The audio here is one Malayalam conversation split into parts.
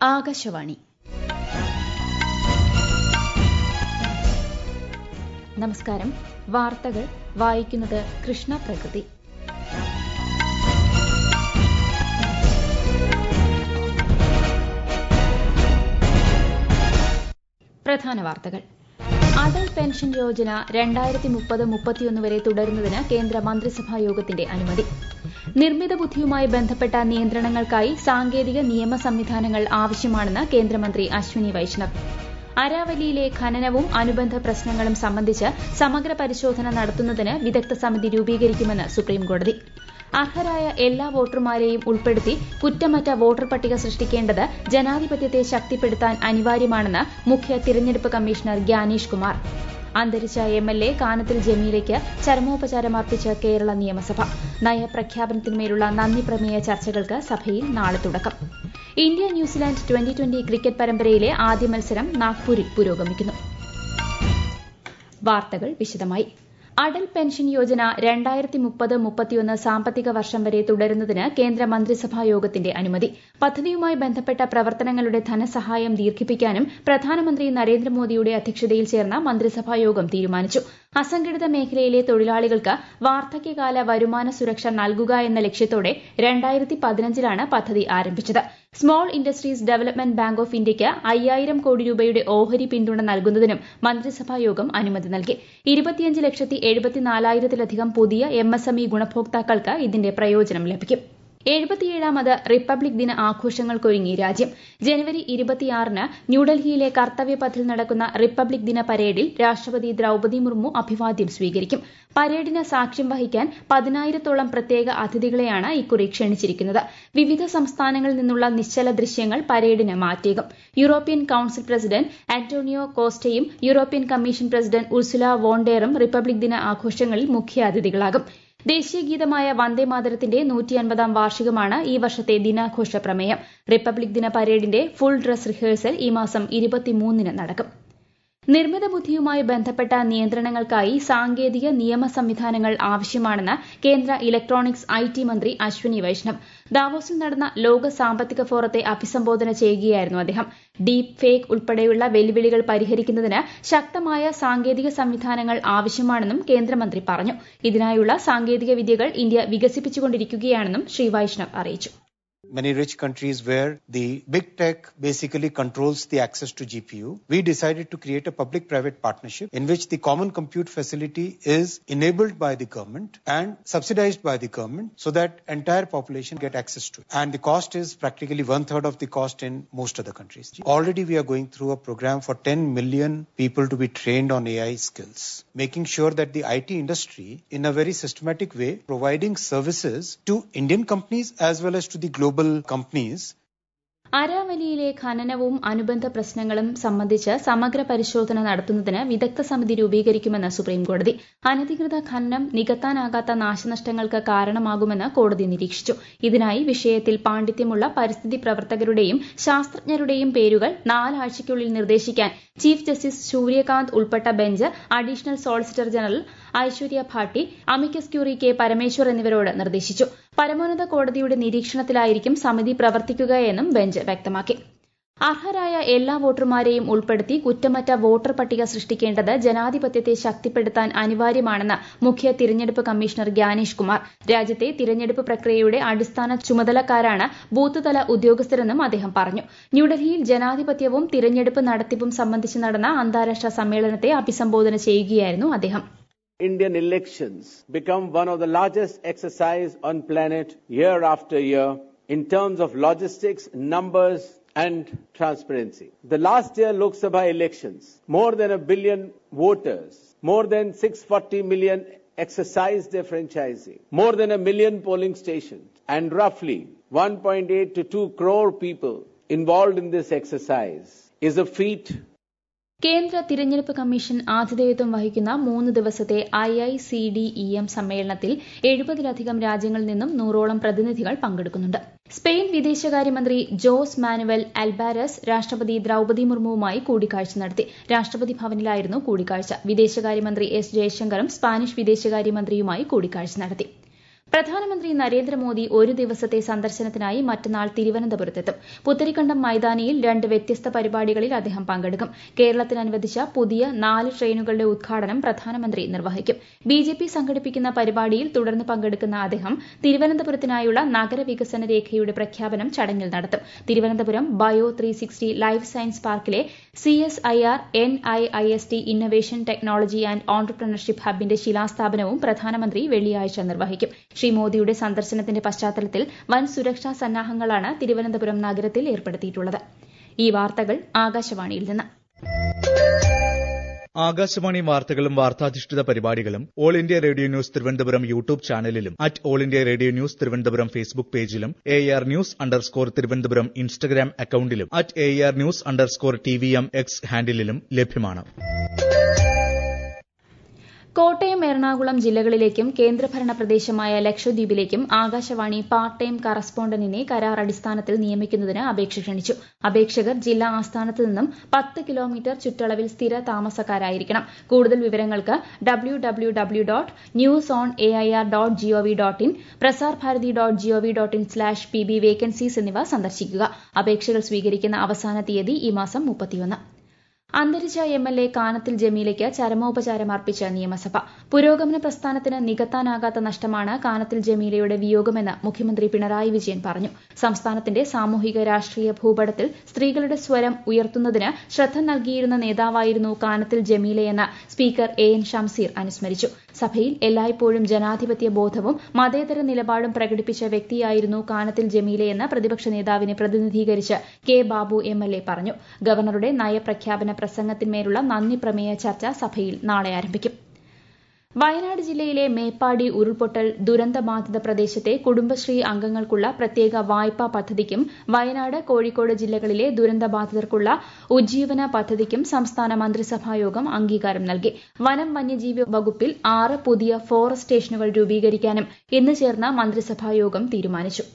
ആകാശവാണി നമസ്കാരം വാർത്തകൾ വായിക്കുന്നത് കൃഷ്ണ പ്രകൃതി പ്രധാന വാർത്തകൾ അടൽ പെൻഷൻ യോജന രണ്ടായിരത്തി മുപ്പത് മുപ്പത്തിയൊന്ന് വരെ തുടരുന്നതിന് കേന്ദ്ര മന്ത്രിസഭാ യോഗത്തിന്റെ അനുമതി നിർമ്മിത ബുദ്ധിയുമായി ബന്ധപ്പെട്ട നിയന്ത്രണങ്ങൾക്കായി സാങ്കേതിക നിയമ സംവിധാനങ്ങൾ ആവശ്യമാണെന്ന് കേന്ദ്രമന്ത്രി അശ്വിനി വൈഷ്ണവ് അരാവലിയിലെ ഖനനവും അനുബന്ധ പ്രശ്നങ്ങളും സംബന്ധിച്ച് സമഗ്ര പരിശോധന നടത്തുന്നതിന് വിദഗ്ധ സമിതി രൂപീകരിക്കുമെന്ന് സുപ്രീംകോടതി അർഹരായ എല്ലാ വോട്ടർമാരെയും ഉൾപ്പെടുത്തി കുറ്റമറ്റ വോട്ടർ പട്ടിക സൃഷ്ടിക്കേണ്ടത് ജനാധിപത്യത്തെ ശക്തിപ്പെടുത്താൻ അനിവാര്യമാണെന്ന് മുഖ്യ തിരഞ്ഞെടുപ്പ് കമ്മീഷണർ ഗ്യാനേഷ് കുമാർ അന്തരിച്ച എം എൽ എ കാനത്തിൽ ജമീലയ്ക്ക് ചരമോപചാരം അർപ്പിച്ച് കേരള നിയമസഭ നയപ്രഖ്യാപനത്തിന്മേലുള്ള നന്ദി പ്രമേയ ചർച്ചകൾക്ക് സഭയിൽ നാളെ തുടക്കം India New Zealand twenty twenty cricket പരമ്പരയിലെ ആദ്യ മത്സരം നാഗ്പൂരിൽ പുരോഗമിക്കുന്നു വാർത്തകൾ വിശദമായി അടൽ പെൻഷൻ യോജന രണ്ടായിരത്തി മുപ്പത് മുപ്പത്തിയൊന്ന് സാമ്പത്തിക വർഷം വരെ തുടരുന്നതിന് കേന്ദ്ര മന്ത്രിസഭാ യോഗത്തിന്റെ അനുമതി പദ്ധതിയുമായി ബന്ധപ്പെട്ട പ്രവർത്തനങ്ങളുടെ ധനസഹായം ദീർഘിപ്പിക്കാനും പ്രധാനമന്ത്രി നരേന്ദ്രമോദിയുടെ അധ്യക്ഷതയിൽ ചേർന്ന മന്ത്രിസഭാ യോഗം തീരുമാനിച്ചു അസംഘടിത മേഖലയിലെ തൊഴിലാളികൾക്ക് വാർദ്ധക്യകാല വരുമാന സുരക്ഷ നൽകുക എന്ന ലക്ഷ്യത്തോടെ രണ്ടായിരത്തി പതിനഞ്ചിലാണ് പദ്ധതി ആരംഭിച്ചത് small industries development bank of ഇന്ത്യയ്ക്ക് അയ്യായിരം കോടി രൂപയുടെ ഓഹരി പിന്തുണ നൽകുന്നതിനും മന്ത്രിസഭാ യോഗം അനുമതി നൽകി ഇരുപത്തിയഞ്ച് ലക്ഷത്തി എഴുപത്തിനാലായിരത്തിലധികം പുതിയ എംഎസ്എംഇ ഗുണഭോക്താക്കൾക്ക് ഇതിന്റെ പ്രയോജനം ലഭിക്കും എഴുപത്തിയേഴാമത് റിപ്പബ്ലിക് ദിന ആഘോഷങ്ങൾക്കൊരുങ്ങി രാജ്യം ജനുവരി ഇരുപത്തിയാറിന് ന്യൂഡൽഹിയിലെ കർത്തവ്യപഥിൽ നടക്കുന്ന റിപ്പബ്ലിക് ദിന പരേഡിൽ രാഷ്ട്രപതി ദ്രൌപതി മുർമു അഭിവാദ്യം സ്വീകരിക്കും പരേഡിന് സാക്ഷ്യം വഹിക്കാൻ പതിനായിരത്തോളം പ്രത്യേക അതിഥികളെയാണ് ഇക്കുറി ക്ഷണിച്ചിരിക്കുന്നത് വിവിധ സംസ്ഥാനങ്ങളിൽ നിന്നുള്ള നിശ്ചല ദൃശ്യങ്ങൾ പരേഡിന് മാറ്റേകും യൂറോപ്യൻ കൌൺസിൽ പ്രസിഡന്റ് ആന്റോണിയോ കോസ്റ്റയും യൂറോപ്യൻ കമ്മീഷൻ പ്രസിഡന്റ് ഉർസുല വോണ്ടേറും റിപ്പബ്ലിക് ദിന ആഘോഷങ്ങളിൽ മുഖ്യാതിഥികളാകും ദേശീയ ഗീതമായ വന്ദേമാതരത്തിന്റെ നൂറ്റിയൻപതാം വാർഷികമാണ് ഈ വർഷത്തെ ദിനാഘോഷ പ്രമേയം റിപ്പബ്ലിക് ദിന പരേഡിന്റെ ഫുൾ ഡ്രസ് റിഹേഴ്സൽ ഈ മാസം ഇരുപത്തിമൂന്നിന് നടക്കും നിർമ്മിത ബുദ്ധിയുമായി ബന്ധപ്പെട്ട നിയന്ത്രണങ്ങൾക്കായി സാങ്കേതിക നിയമ സംവിധാനങ്ങൾ ആവശ്യമാണെന്ന് കേന്ദ്ര ഇലക്ട്രോണിക്സ് ഐ ടി മന്ത്രി അശ്വിനി വൈഷ്ണവ് ദാവോസിൽ നടന്ന ലോക സാമ്പത്തിക ഫോറത്തെ അഭിസംബോധന ചെയ്യുകയായിരുന്നു അദ്ദേഹം ഡീപ് ഫേക്ക് ഉൾപ്പെടെയുള്ള വെല്ലുവിളികൾ പരിഹരിക്കുന്നതിന് ശക്തമായ സാങ്കേതിക സംവിധാനങ്ങൾ ആവശ്യമാണെന്നും കേന്ദ്രമന്ത്രി പറഞ്ഞു ഇതിനായുള്ള സാങ്കേതിക വിദ്യകൾ ഇന്ത്യ വികസിപ്പിച്ചുകൊണ്ടിരിക്കുകയാണെന്നും ശ്രീ വൈഷ്ണവ് അറിയിച്ചു many rich countries where the big tech basically controls the access to GPU, we decided to create a public-private partnership in which the common compute facility is enabled by the government and subsidized by the government so that entire population get access to it. And the cost is practically one third of the cost in most other countries. Already we are going through a program for 10 million people to be trained on AI skills, making sure that the IT industry in a very systematic way providing services to Indian companies as well as to the global companies അരാവലിയിലെ ഖനനവും അനുബന്ധ പ്രശ്നങ്ങളും സംബന്ധിച്ച് സമഗ്ര പരിശോധന നടത്തുന്നതിന് വിദഗ്ധ സമിതി രൂപീകരിക്കുമെന്ന് സുപ്രീംകോടതി അനധികൃത ഖനനം നികത്താനാകാത്ത നാശനഷ്ടങ്ങൾക്ക് കാരണമാകുമെന്ന് കോടതി നിരീക്ഷിച്ചു ഇതിനായി വിഷയത്തിൽ പാണ്ഡിത്യമുള്ള പരിസ്ഥിതി പ്രവർത്തകരുടെയും ശാസ്ത്രജ്ഞരുടെയും പേരുകൾ നാലാഴ്ചയ്ക്കുള്ളിൽ നിർദ്ദേശിക്കാൻ ചീഫ് ജസ്റ്റിസ് സൂര്യകാന്ത് ഉൾപ്പെട്ട bench additional solicitor general Aishwarya Bhati amicus curiae K Parameshwar എന്നിവരോട് നിർദ്ദേശിച്ചു പരമോന്നത കോടതിയുടെ നിരീക്ഷണത്തിലായിരിക്കും സമിതി പ്രവർത്തിക്കുകയെന്നും ബെഞ്ച് വ്യക്തമാക്കി അർഹരായ എല്ലാ വോട്ടർമാരെയും ഉൾപ്പെടുത്തി കുറ്റമറ്റ വോട്ടർ പട്ടിക സൃഷ്ടിക്കേണ്ടത് ജനാധിപത്യത്തെ ശക്തിപ്പെടുത്താൻ അനിവാര്യമാണെന്ന് മുഖ്യ തിരഞ്ഞെടുപ്പ് കമ്മീഷണർ ഗ്യാനേഷ് കുമാർ രാജ്യത്തെ തിരഞ്ഞെടുപ്പ് പ്രക്രിയയുടെ അടിസ്ഥാന ചുമതലക്കാരാണ് ബൂത്ത് തല ഉദ്യോഗസ്ഥരെന്നും അദ്ദേഹം പറഞ്ഞു ന്യൂഡൽഹിയിൽ ജനാധിപത്യവും തിരഞ്ഞെടുപ്പ് നടത്തിപ്പും സംബന്ധിച്ച് നടന്ന അന്താരാഷ്ട്ര സമ്മേളനത്തെ അഭിസംബോധന ചെയ്യുകയായിരുന്നു അദ്ദേഹം Indian elections become one of the largest exercise on planet year after year in terms of logistics, numbers, and transparency. The last year Lok Sabha elections, more than a billion voters, more than 640 million exercised their franchising, more than a million polling stations, and roughly 1.8 to 2 crore people involved in this exercise is a feat കേന്ദ്ര തിരഞ്ഞെടുപ്പ് കമ്മീഷൻ ആതിഥേയത്വം വഹിക്കുന്ന മൂന്ന് ദിവസത്തെ I I C D E M സമ്മേളനത്തിൽ എഴുപതിലധികം രാജ്യങ്ങളിൽ നിന്നും നൂറോളം പ്രതിനിധികൾ പങ്കെടുക്കുന്നുണ്ട് സ്പെയിൻ വിദേശകാര്യമന്ത്രി ജോസ് മാനുവൽ അൽബാരസ് രാഷ്ട്രപതി ദ്രൌപതി മുർമുവുമായി കൂടിക്കാഴ്ച നടത്തി രാഷ്ട്രപതി ഭവനിലായിരുന്നു കൂടിക്കാഴ്ച വിദേശകാര്യമന്ത്രി എസ് ജയശങ്കറും സ്പാനിഷ് വിദേശകാര്യമന്ത്രിയുമായി കൂടിക്കാഴ്ച നടത്തി പ്രധാനമന്ത്രി നരേന്ദ്രമോദി ഒരു ദിവസത്തെ സന്ദർശനത്തിനായി മറ്റന്നാൾ തിരുവനന്തപുരത്തെത്തും പുത്തരിക്കണ്ടം മൈതാനിയിൽ രണ്ട് വ്യത്യസ്ത പരിപാടികളിൽ അദ്ദേഹം പങ്കെടുക്കും കേരളത്തിന് അനുവദിച്ച പുതിയ നാല് ട്രെയിനുകളുടെ ഉദ്ഘാടനം പ്രധാനമന്ത്രി നിർവഹിക്കും ബിജെപി സംഘടിപ്പിക്കുന്ന പരിപാടിയിൽ തുടർന്ന് പങ്കെടുക്കുന്ന അദ്ദേഹം തിരുവനന്തപുരത്തിനായുള്ള നഗരവികസന രേഖയുടെ പ്രഖ്യാപനം ചടങ്ങിൽ നടത്തും Thiruvananthapuram bio three sixty life science പാർക്കിലെ C S I R N I I S T innovation technology and entrepreneurship ഹബിന്റെ ശിലാസ്ഥാപനവും പ്രധാനമന്ത്രി വെള്ളിയാഴ്ച നിർവഹിക്കും ശ്രീ മോദിയുടെ സന്ദർശനത്തിന്റെ പശ്ചാത്തലത്തിൽ വൻ സുരക്ഷാ സന്നാഹങ്ങളാണ് തിരുവനന്തപുരം നഗരത്തിൽ ഏർപ്പെടുത്തിയിട്ടുള്ളത് ഈ വാർത്തകൾ ആകാശവാണിയിൽ നിന്ന് ആകാശവാണി വാർത്തകളും വാർത്താധിഷ്ഠിത പരിപാടികളും all India radio news Thiruvananthapuram YouTube ചാനലിലും at all India radio news Thiruvananthapuram Facebook പേജിലും A R news underscore Thiruvananthapuram Instagram അക്കൌണ്ടിലും at A R news underscore T V M X ഹാൻഡിലും ലഭ്യമാണ് കോട്ടയം എറണാകുളം ജില്ലകളിലേക്കും കേന്ദ്രഭരണ പ്രദേശമായ ലക്ഷദ്വീപിലേക്കും ആകാശവാണി പാർട്ട് ടൈം കറസ്പോണ്ടന്റിനെ കരാർ അടിസ്ഥാനത്തിൽ നിയമിക്കുന്നതിന് അപേക്ഷ ക്ഷണിച്ചു അപേക്ഷകർ ജില്ലാ ആസ്ഥാനത്ത് നിന്നും പത്ത് കിലോമീറ്റർ ചുറ്റളവിൽ സ്ഥിര താമസക്കാരായിരിക്കണം കൂടുതൽ വിവരങ്ങൾക്ക് W W W dot news on A I R dot G O V dot in Prasar Bharati dot G O V dot in slash P B vacancies എന്നിവ സന്ദർശിക്കുക അപേക്ഷകൾ സ്വീകരിക്കുന്ന അവസാന തീയതി ഈ മാസം മുപ്പത്തിയൊന്ന് അന്തരിച്ച എം എൽ എ കാനത്തിൽ ജമീലയ്ക്ക് ചരമോപചാരം അർപ്പിച്ച നിയമസഭ പുരോഗമന പ്രസ്ഥാനത്തിന് നികത്താനാകാത്ത നഷ്ടമാണ് കാനത്തിൽ ജമീലയുടെ വിയോഗമെന്ന് മുഖ്യമന്ത്രി പിണറായി വിജയൻ പറഞ്ഞു സംസ്ഥാനത്തിന്റെ സാമൂഹിക രാഷ്ട്രീയ ഭൂപടത്തിൽ സ്ത്രീകളുടെ സ്വരം ഉയർത്തുന്നതിന് ശ്രദ്ധ നൽകിയിരുന്ന നേതാവായിരുന്നു കാനത്തിൽ ജമീലയെന്ന് സ്പീക്കർ എ എൻ ഷംസീർ അനുസ്മരിച്ചു സഭയിൽ എല്ലായ്പ്പോഴും ജനാധിപത്യ ബോധവും മതേതര നിലപാടും പ്രകടിപ്പിച്ച വ്യക്തിയായിരുന്നു കാനത്തിൽ ജമീലയെന്ന് പ്രതിപക്ഷ നേതാവിനെ പ്രതിനിധീകരിച്ച് K Babu M L A പറഞ്ഞു ഗവർണറുടെ നയപ്രഖ്യാപന പ്രസംഗത്തിന്മേലുള്ള നന്ദി പ്രമേയ ചർച്ച സഭയിൽ നാളെ ആരംഭിക്കും വയനാട് ജില്ലയിലെ മേപ്പാടി ഉരുൾപൊട്ടൽ ദുരന്തബാധിത പ്രദേശത്തെ കുടുംബശ്രീ അംഗങ്ങൾക്കുള്ള പ്രത്യേക വായ്പാ പദ്ധതിക്കും വയനാട് കോഴിക്കോട് ജില്ലകളിലെ ദുരന്തബാധിതർക്കുള്ള ഉജ്ജീവന പദ്ധതിക്കും സംസ്ഥാന മന്ത്രിസഭായോഗം അംഗീകാരം നൽകി വനം വന്യജീവി വകുപ്പിൽ ആറ് പുതിയ ഫോറസ്റ്റ് സ്റ്റേഷനുകൾ രൂപീകരിക്കാനും ഇന്ന് ചേർന്ന മന്ത്രിസഭായോഗം തീരുമാനിച്ചു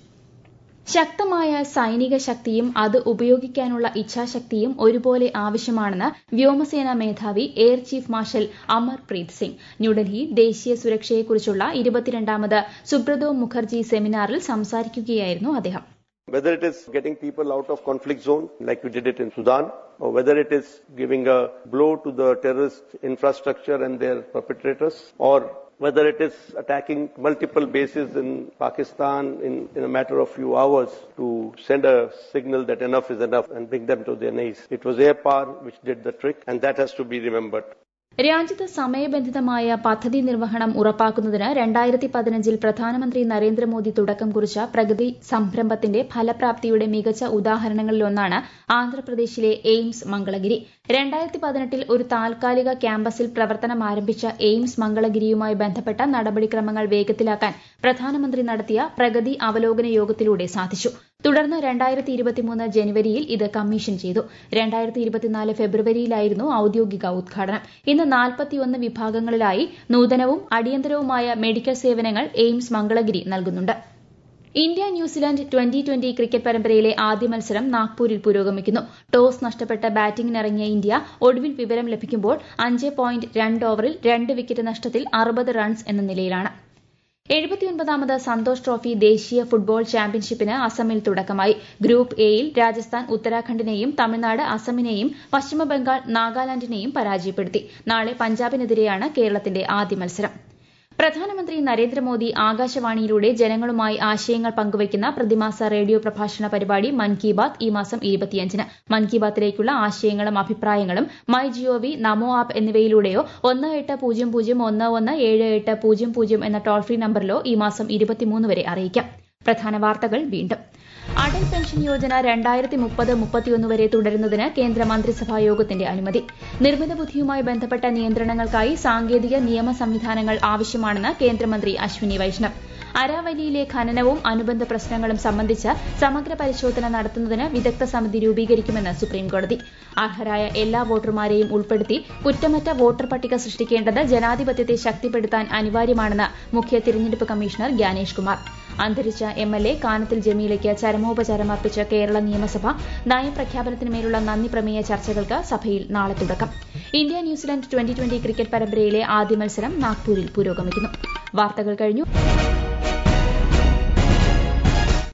ശക്തമായ സൈനിക ശക്തിയും അത് ഉപയോഗിക്കാനുള്ള ഇച്ഛാശക്തിയും ഒരുപോലെ ആവശ്യമാണെന്ന് വ്യോമസേനാ മേധാവി air chief marshal Amarpreet Singh ന്യൂഡൽഹിയിൽ ദേശീയ സുരക്ഷയെക്കുറിച്ചുള്ള ഇരുപത്തിരണ്ടാമത് സുബ്രതോ മുഖർജി സെമിനാറിൽ സംസാരിക്കുകയായിരുന്നു അദ്ദേഹം Whether it is getting people out of conflict zone, like we did it in Sudan, or whether it is giving a blow to the terrorist infrastructure and their perpetrators, or whether it is attacking multiple bases in Pakistan in, in a matter of few hours to send a signal that enough is enough and bring them to their knees. It was air power which did the trick, and that has to be remembered. രാജ്യത്ത് സമയബന്ധിതമായ പദ്ധതി നിർവഹണം ഉറപ്പാക്കുന്നതിന് രണ്ടായിരത്തി പതിനഞ്ചിൽ പ്രധാനമന്ത്രി നരേന്ദ്രമോദി തുടക്കം കുറിച്ച പ്രഗതി സംരംഭത്തിന്റെ ഫലപ്രാപ്തിയുടെ മികച്ച ഉദാഹരണങ്ങളിലൊന്നാണ് ആന്ധ്രാപ്രദേശിലെ എയിംസ് മംഗളഗിരി രണ്ടായിരത്തി പതിനെട്ടിൽ ഒരു താൽക്കാലിക ക്യാമ്പസിൽ പ്രവർത്തനം ആരംഭിച്ച എയിംസ് മംഗളഗിരിയുമായി ബന്ധപ്പെട്ട നടപടിക്രമങ്ങൾ വേഗത്തിലാക്കാൻ പ്രധാനമന്ത്രി നടത്തിയ പ്രഗതി അവലോകന യോഗത്തിലൂടെ സാധിച്ചു തുടർന്ന് രണ്ടായിരത്തി ഇരുപത്തിമൂന്ന് ജനുവരിയിൽ ഇത് കമ്മീഷൻ ചെയ്തു രണ്ടായിരത്തി ഇരുപത്തിനാല് ഫെബ്രുവരിയിലായിരുന്നു ഔദ്യോഗിക ഉദ്ഘാടനം ഇന്ന് നാൽപ്പത്തിയൊന്ന് വിഭാഗങ്ങളിലായി നൂതനവും അടിയന്തരവുമായ മെഡിക്കൽ സേവനങ്ങൾ എയിംസ് മംഗളഗിരി നൽകുന്നുണ്ട് India New Zealand twenty twenty cricket പരമ്പരയിലെ ആദ്യ മത്സരം നാഗ്പൂരിൽ പുരോഗമിക്കുന്നു ടോസ് നഷ്ടപ്പെട്ട് ബാറ്റിംഗിനിറങ്ങിയ ഇന്ത്യ ഒടുവിൽ വിവരം ലഭിക്കുമ്പോൾ അഞ്ച് പോയിന്റ് രണ്ട് ഓവറിൽ രണ്ട് വിക്കറ്റ് നഷ്ടത്തിൽ അറുപത് റൺസ് എന്ന നിലയിലാണ് എഴുപത്തിയൊൻപതാമത് സന്തോഷ് ട്രോഫി ദേശീയ ഫുട്ബോൾ ചാമ്പ്യൻഷിപ്പിന് അസമിൽ തുടക്കമായി ഗ്രൂപ്പ് എയിൽ രാജസ്ഥാൻ ഉത്തരാഖണ്ഡിനെയും തമിഴ്നാട് അസമിനെയും പശ്ചിമബംഗാൾ നാഗാലാൻഡിനെയും പരാജയപ്പെടുത്തി നാളെ പഞ്ചാബിനെതിരെയാണ് കേരളത്തിന്റെ ആദ്യ മത്സരം പ്രധാനമന്ത്രി നരേന്ദ്രമോദി ആകാശവാണിയിലൂടെ ജനങ്ങളുമായി ആശയങ്ങൾ പങ്കുവയ്ക്കുന്ന പ്രതിമാസ റേഡിയോ പ്രഭാഷണ പരിപാടി മൻ കി ബാത് ഈ മാസം ഇരുപത്തിയഞ്ചിന് മൻ കി ബാത്തിലേക്കുള്ള ആശയങ്ങളും അഭിപ്രായങ്ങളും മൈ ജിഒവി നമോ ആപ്പ് എന്നിവയിലൂടെയോ ഒന്ന് എട്ട് പൂജ്യം പൂജ്യം ഒന്ന് ഒന്ന് ഏഴ് എട്ട് പൂജ്യം പൂജ്യം എന്ന ടോൾ ഫ്രീ നമ്പറിലോ ഈ മാസം ഇരുപത്തിമൂന്ന് വരെ അറിയിക്കാം പ്രധാന വാർത്തകൾ വീണ്ടും അടൽ പെൻഷൻ യോജന രണ്ടായിരത്തി മുപ്പത് മുപ്പത്തിയൊന്ന് വരെ തുടരുന്നതിന് കേന്ദ്ര മന്ത്രിസഭാ യോഗത്തിന്റെ അനുമതി നിർമ്മിത ബുദ്ധിയുമായി ബന്ധപ്പെട്ട നിയന്ത്രണങ്ങൾക്കായി സാങ്കേതിക നിയമ സംവിധാനങ്ങൾ ആവശ്യമാണെന്ന് കേന്ദ്രമന്ത്രി അശ്വിനി വൈഷ്ണവ് അരാവലിയിലെ ഖനനവും അനുബന്ധ പ്രശ്നങ്ങളും സംബന്ധിച്ച് സമഗ്ര പരിശോധന നടത്തുന്നതിന് വിദഗ്ധ സമിതി രൂപീകരിക്കുമെന്ന് സുപ്രീംകോടതി അർഹരായ എല്ലാ വോട്ടർമാരെയും ഉൾപ്പെടുത്തി കുറ്റമറ്റ വോട്ടർ പട്ടിക സൃഷ്ടിക്കേണ്ടത് ജനാധിപത്യത്തെ ശക്തിപ്പെടുത്താൻ അനിവാര്യമാണെന്ന് മുഖ്യ തിരഞ്ഞെടുപ്പ് കമ്മീഷണർ ഗ്യാനേഷ് കുമാർ അന്തരിച്ച എം എൽ എ കാനത്തിൽ ജമീലയ്ക്ക് ചരമോപചാരം അർപ്പിച്ച കേരള നിയമസഭ നയപ്രഖ്യാപനത്തിന്മേലുള്ള നന്ദി പ്രമേയ ചർച്ചകൾക്ക് സഭയിൽ നാളെ തുടക്കം India New Zealand twenty twenty cricket പരമ്പരയിലെ ആദ്യ മത്സരം നാഗ്പൂരിൽ പുരോഗമിക്കുന്നു വാർത്തകൾ കഴിഞ്ഞു